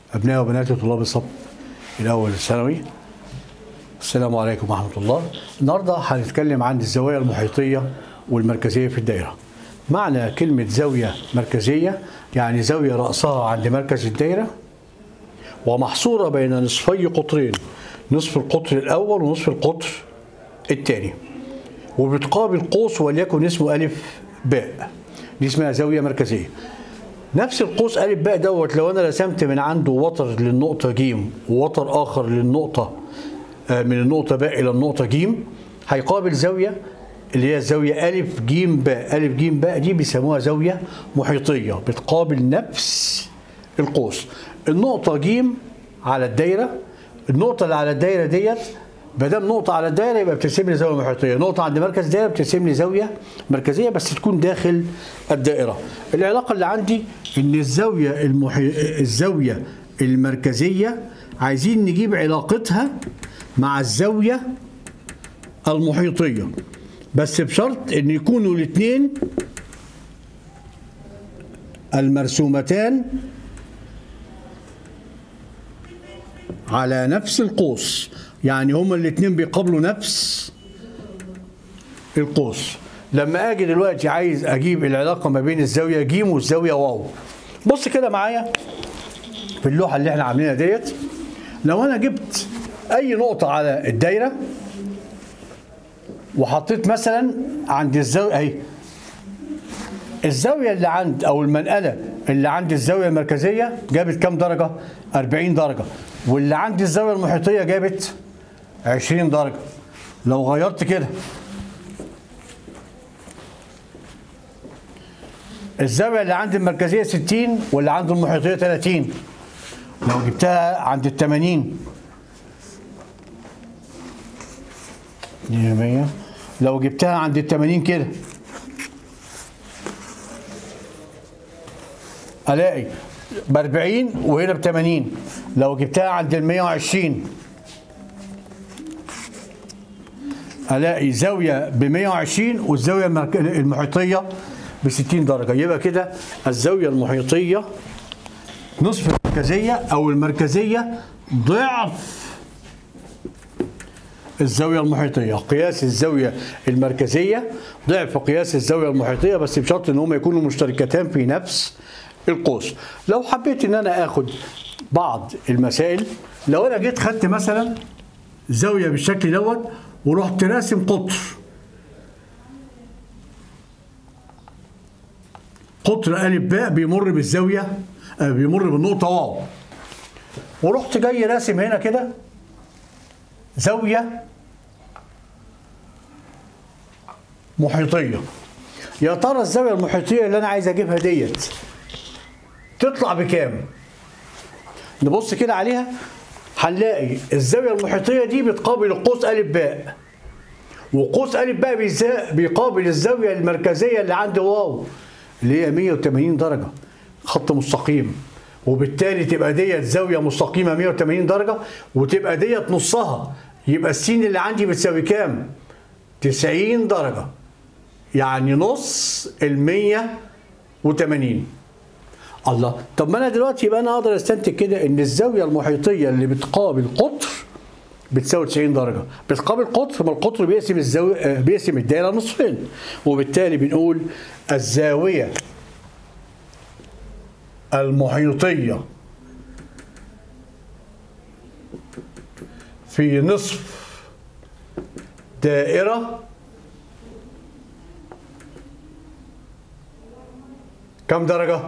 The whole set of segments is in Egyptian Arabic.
أبناء وبنات طلاب الصف الأول الثانوي السلام عليكم ورحمة الله النهاردة هنتكلم عن الزوايا المحيطية والمركزية في الدائرة معنى كلمة زاوية مركزية يعني زاوية رأسها عند مركز الدائرة ومحصورة بين نصفي قطرين نصف القطر الأول ونصف القطر الثاني وبتقابل قوس وليكن اسمه ألف باء دي اسمها زاوية مركزية نفس القوس ألف باء دوت لو أنا رسمت من عنده وتر للنقطة جيم ووتر آخر للنقطة من النقطة باء إلى النقطة جيم هيقابل زاوية اللي هي الزاوية ألف جيم باء ألف جيم باء دي بيسموها زاوية محيطية بتقابل نفس القوس النقطة جيم على الدايرة النقطة اللي على الدايرة ديت ما دام نقطة على الدايرة يبقى بترسم لي زاوية محيطية، نقطة عند مركز الدايرة بترسم لي زاوية مركزية بس تكون داخل الدائرة. العلاقة اللي عندي إن الزاوية المحي... الزاوية المركزية عايزين نجيب علاقتها مع الزاوية المحيطية بس بشرط إن يكونوا الاثنين المرسومتان على نفس القوس يعني هما الاثنين بيقابلوا نفس القوس لما اجي دلوقتي عايز اجيب العلاقه ما بين الزاويه ج والزاويه واو بص كده معايا في اللوحه اللي احنا عاملينها ديت لو انا جبت اي نقطه على الدايره وحطيت مثلا عند الزاويه اهي الزاويه اللي عند او المنقله اللي عند الزاويه المركزيه جابت كام درجه 40 درجه واللي عند الزاويه المحيطيه جابت 20 درجه لو غيرت كده الزاويه اللي عند المركزيه 60 واللي عند المحيطيه 30 لو جبتها عند ال 80 دي 100 لو جبتها عند ال 80 كده الاقي ب 40 وهنا ب 80 لو جبتها عند ال 120 الاقي زاويه ب 120 والزاويه المحيطيه ب 60 درجه يبقى كده الزاويه المحيطيه نصف المركزيه او المركزيه ضعف الزاويه المحيطيه قياس الزاويه المركزيه ضعف قياس الزاويه المحيطيه بس بشرط ان هم يكونوا مشتركتان في نفس القوس لو حبيت ان انا اخد بعض المسائل لو انا جيت خدت مثلا زاويه بالشكل دوت ورحت راسم قطر قطر الف باء بيمر بالزاويه بيمر بالنقطه واو ورحت جاي راسم هنا كده زاويه محيطيه يا ترى الزاويه المحيطيه اللي انا عايز اجيبها ديت تطلع بكام نبص كده عليها هنلاقي الزاويه المحيطيه دي بتقابل القوس ا باء وقوس ا باء بيقابل الزاويه المركزيه اللي عند واو اللي هي 180 درجه خط مستقيم وبالتالي تبقى ديت زاويه مستقيمه 180 درجه وتبقى ديت نصها يبقى السين اللي عندي بتساوي كام 90 درجه يعني نص ال 180 الله طب ما انا دلوقتي يبقى انا اقدر استنتج كده ان الزاويه المحيطيه اللي بتقابل قطر بتساوي 90 درجه بتقابل قطر ما القطر بيقسم الزاويه بيقسم الدائره نصفين وبالتالي بنقول الزاويه المحيطيه في نصف دائره كم درجه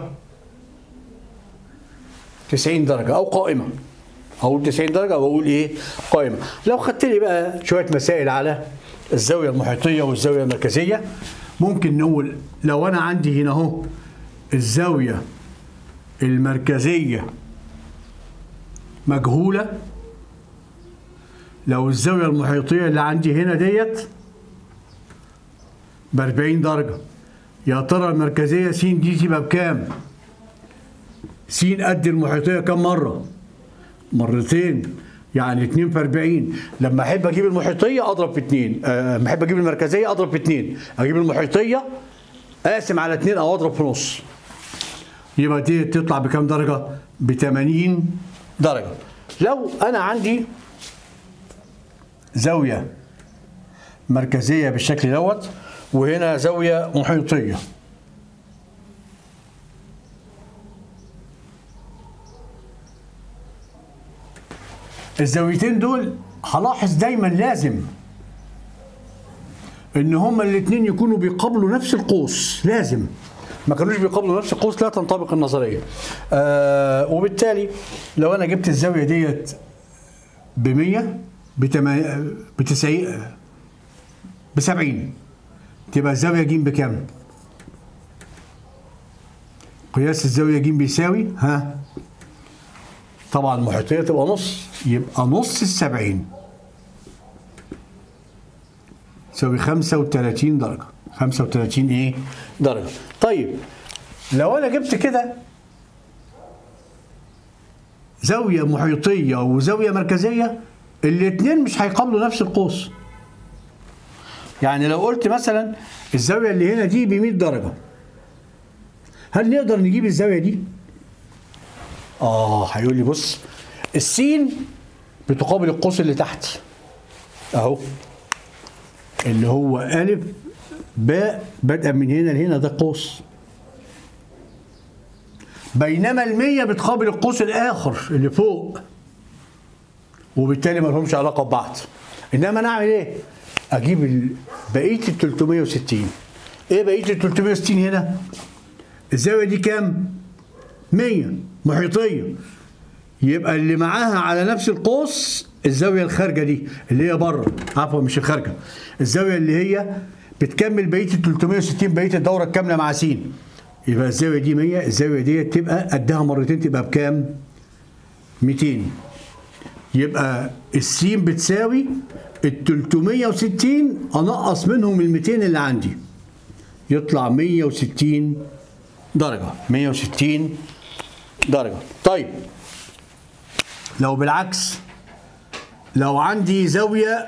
90 درجة أو قائمة أقول 90 درجة أو أقول إيه قائمة لو خدت لي بقى شوية مسائل على الزاوية المحيطية والزاوية المركزية ممكن نقول لو أنا عندي هنا أهو الزاوية المركزية مجهولة لو الزاوية المحيطية اللي عندي هنا ديت ب 40 درجة يا ترى المركزية س دي تبقى بكام؟ س قد المحيطيه كم مره؟ مرتين يعني 2 في 40 لما احب اجيب المحيطيه اضرب في 2 أه احب اجيب المركزيه اضرب في 2 اجيب المحيطيه اقسم على 2 او اضرب في نص يبقى دي تطلع بكام درجه؟ ب 80 درجة لو أنا عندي زاوية مركزية بالشكل دوت وهنا زاوية محيطية الزاويتين دول هلاحظ دايما لازم ان هما الاثنين يكونوا بيقابلوا نفس القوس لازم ما كانوش بيقابلوا نفس القوس لا تنطبق النظريه آه وبالتالي لو انا جبت الزاويه ديت ب 100 ب 90 ب 70 تبقى الزاويه ج بكام؟ قياس الزاويه ج بيساوي ها طبعا المحيطيه تبقى نص يبقى نص السبعين تساوي 35 درجة 35 ايه درجة طيب لو انا جبت كده زاوية محيطية وزاوية مركزية الاثنين مش هيقابلوا نفس القوس يعني لو قلت مثلا الزاوية اللي هنا دي ب 100 درجة هل نقدر نجيب الزاوية دي؟ اه هيقول لي بص السين بتقابل القوس اللي تحت اهو اللي هو ألف باء بادئة من هنا لهنا ده قوس بينما المية بتقابل القوس الآخر اللي فوق وبالتالي ما لهمش علاقة ببعض إنما أنا أعمل إيه؟ أجيب ال- بقية ال 360 إيه بقية ال 360 هنا؟ الزاوية دي كام؟ 100 محيطية يبقى اللي معاها على نفس القوس الزاويه الخارجه دي اللي هي بره عفوا مش الخارجه الزاويه اللي هي بتكمل بقيه ال 360 بقيه الدوره الكامله مع س يبقى الزاويه دي 100 الزاويه دي تبقى قدها مرتين تبقى بكام 200 يبقى السين بتساوي ال 360 انقص منهم ال 200 اللي عندي يطلع 160 درجه 160 درجه طيب لو بالعكس لو عندي زاوية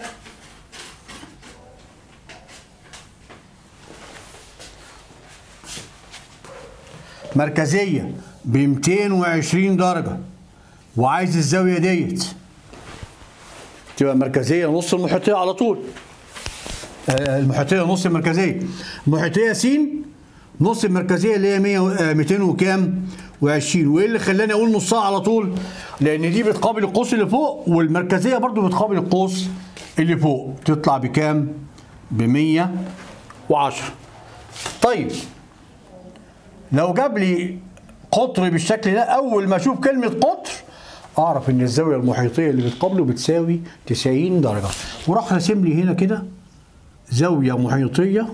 مركزية ب 220 درجة وعايز الزاوية ديت تبقى مركزية نص المحيطية على طول آه، المحيطية نص المركزية المحيطية س نص المركزية اللي هي 100 و- آه، 200 وكام و20 وايه اللي خلاني اقول نصها على طول لان دي بتقابل القوس اللي فوق والمركزية برضو بتقابل القوس اللي فوق تطلع بكام ب 110 طيب لو جاب لي قطر بالشكل ده اول ما اشوف كلمه قطر اعرف ان الزاويه المحيطيه اللي بتقابله بتساوي 90 درجه وراح راسم لي هنا كده زاويه محيطيه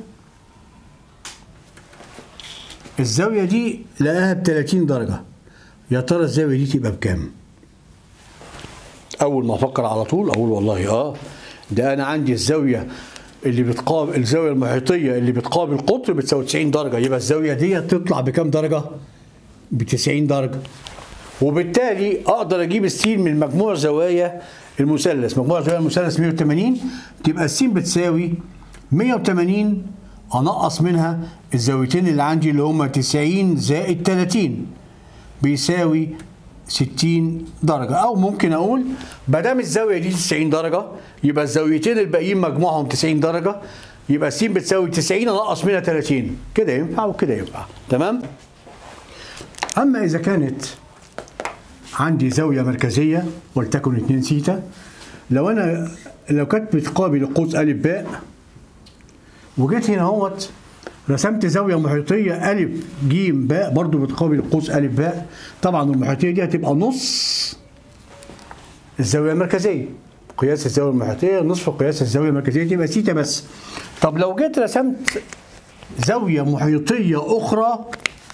الزاويه دي لقاها ب 30 درجه يا ترى الزاويه دي تبقى بكام اول ما افكر على طول اقول والله اه ده انا عندي الزاويه اللي بتقابل الزاويه المحيطيه اللي بتقابل قطر بتساوي 90 درجه يبقى الزاويه دي تطلع بكام درجه ب 90 درجه وبالتالي اقدر اجيب السين من مجموع زوايا المثلث مجموع زوايا المثلث 180 تبقى السين بتساوي 180 انقص منها الزاويتين اللي عندي اللي هما 90 زائد 30 بيساوي 60 درجة أو ممكن أقول ما دام الزاوية دي 90 درجة يبقى الزاويتين الباقيين مجموعهم 90 درجة يبقى س بتساوي 90 أنقص منها 30 كده ينفع وكده ينفع تمام؟ أما إذا كانت عندي زاوية مركزية ولتكن 2 سيتا لو أنا لو كانت بتقابل قوس أ باء وجيت هنا اهوت رسمت زاويه محيطيه الف ج باء برضو بتقابل قوس الف باء طبعا المحيطيه دي هتبقى نص الزاويه المركزيه قياس الزاويه المحيطيه نصف قياس الزاويه المركزيه تبقى سيتا بس طب لو جيت رسمت زاويه محيطيه اخرى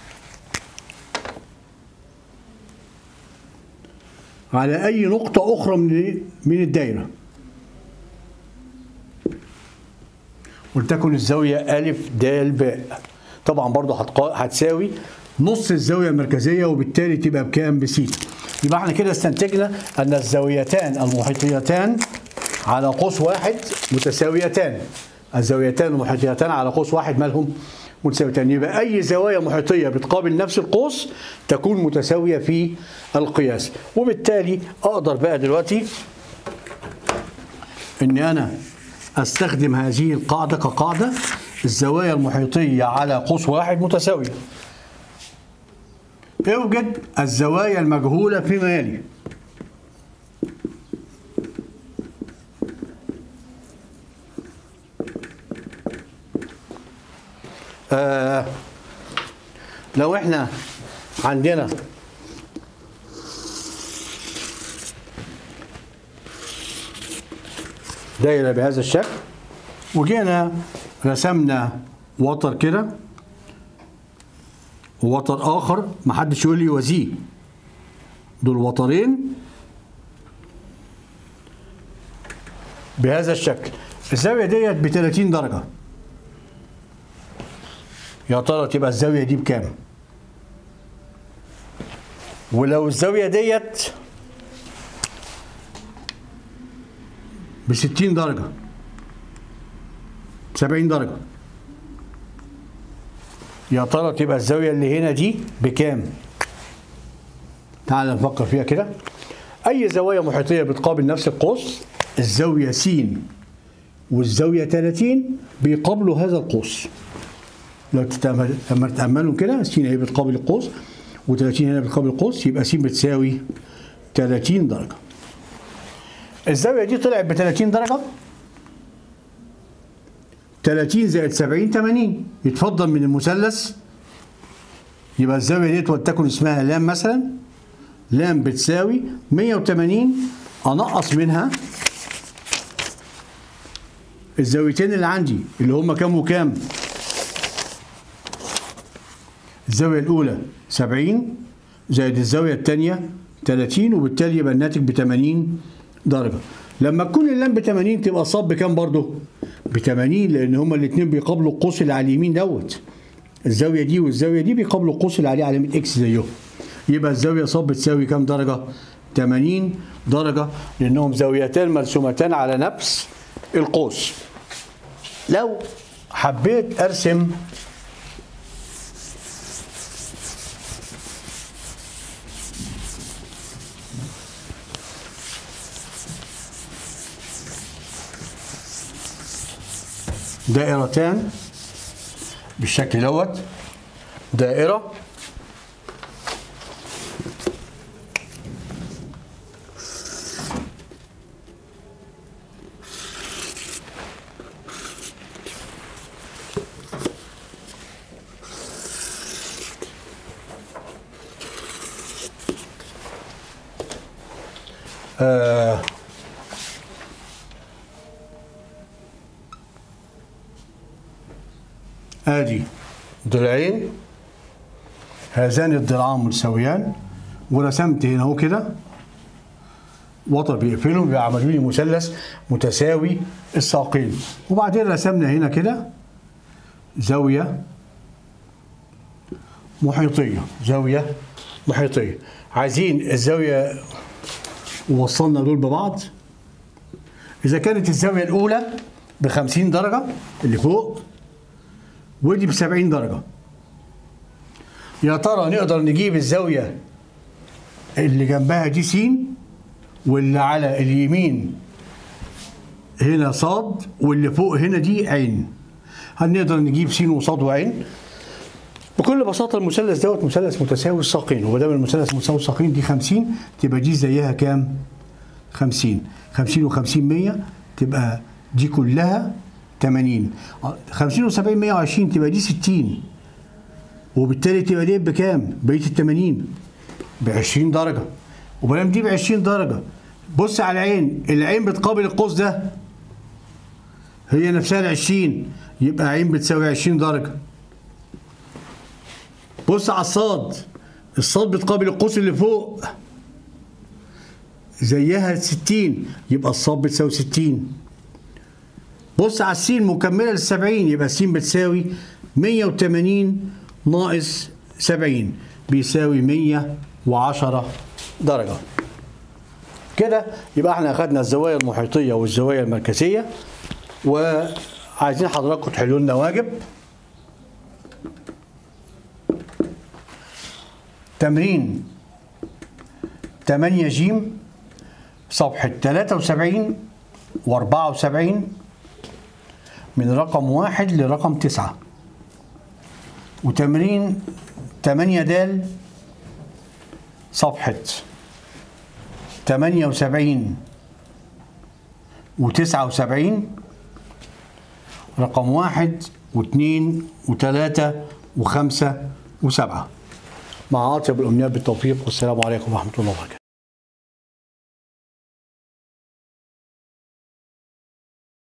على اي نقطه اخرى من من الدايره ولتكن الزاوية ألف د باء طبعا برضو هتقا- هتساوي نص الزاوية المركزية وبالتالي تبقى بكام بسيتا يبقى احنا كده استنتجنا أن الزاويتان المحيطيتان على قوس واحد متساويتان الزاويتان المحيطيتان على قوس واحد مالهم متساويتان يبقى أي زوايا محيطية بتقابل نفس القوس تكون متساوية في القياس وبالتالي أقدر بقى دلوقتي إن أنا أستخدم هذه القاعدة كقاعدة الزوايا المحيطية على قوس واحد متساوية اوجد الزوايا المجهولة فيما يلي آه لو احنا عندنا دايره بهذا الشكل وجينا رسمنا وتر كده ووتر اخر محدش يقول لي يوازيه دول وترين بهذا الشكل الزاويه ديت ب 30 درجه يا ترى تبقى الزاويه دي بكام ولو الزاويه ديت ب 60 درجه 70 درجه يا ترى تبقى الزاويه اللي هنا دي بكام تعال نفكر فيها كده اي زوايا محيطيه بتقابل نفس القوس الزاويه س والزاويه 30 بيقابلوا هذا القوس لو تتأمل لما تتأملوا كده س هي بتقابل القوس و30 هنا بتقابل القوس يبقى س بتساوي 30 درجة. الزاوية دي طلعت ب 30 درجة 30 زائد 70 80 يتفضل من المثلث يبقى الزاوية ديت ولتكن اسمها لام مثلا لام بتساوي 180 أنقص منها الزاويتين اللي عندي اللي هم كام وكام؟ الزاوية الأولى 70 زائد الزاوية الثانية 30 وبالتالي يبقى الناتج ب 80 درجة. لما تكون اللام ب 80 تبقى الصاد بكام برضه؟ ب 80 لأن هما الاثنين بيقابلوا القوس اللي على اليمين دوت. الزاوية دي والزاوية دي بيقابلوا القوس اللي عليه علامة إكس زيهم. يبقى الزاوية صاد بتساوي كام درجة؟ 80 درجة لأنهم زاويتان مرسومتان على نفس القوس. لو حبيت أرسم دائرتان بالشكل دوت دائرة آه ادي ضلعين هذان الضلعان متساويان ورسمت هنا اهو كده وتر بيقفلهم بيعملوا لي مثلث متساوي الساقين وبعدين رسمنا هنا كده زاويه محيطيه زاويه محيطيه عايزين الزاويه ووصلنا دول ببعض اذا كانت الزاويه الاولى ب 50 درجه اللي فوق ودي ب 70 درجة يا ترى نقدر نجيب الزاوية اللي جنبها دي س واللي على اليمين هنا صاد واللي فوق هنا دي عين هل نقدر نجيب س وصاد وعين بكل بساطة المثلث دوت مثلث متساوي الساقين وما دام المثلث متساوي الساقين دي 50 تبقى دي زيها كام؟ 50 50 و50 100 تبقى دي كلها 80 50 و70 120 تبقى دي 60 وبالتالي تبقى دي بكام؟ بقيه ال 80 ب 20 درجه وما دام دي ب 20 درجه بص على العين العين بتقابل القوس ده هي نفسها ال 20 يبقى عين بتساوي 20 درجه بص على الصاد الصاد بتقابل القوس اللي فوق زيها 60 يبقى الصاد بتساوي 60 بص على السين مكمله لل 70 يبقى السين بتساوي 180 ناقص 70 بيساوي 110 درجه كده يبقى احنا اخذنا الزوايا المحيطيه والزوايا المركزيه وعايزين حضراتكم تحلوا لنا واجب تمرين 8 جيم صفحة 73 و74 من رقم واحد لرقم تسعة وتمرين 8 دال صفحة 78 و79 رقم واحد واثنين وثلاثة وخمسة وسبعة مع أطيب الأمنيات بالتوفيق والسلام عليكم ورحمة الله وبركاته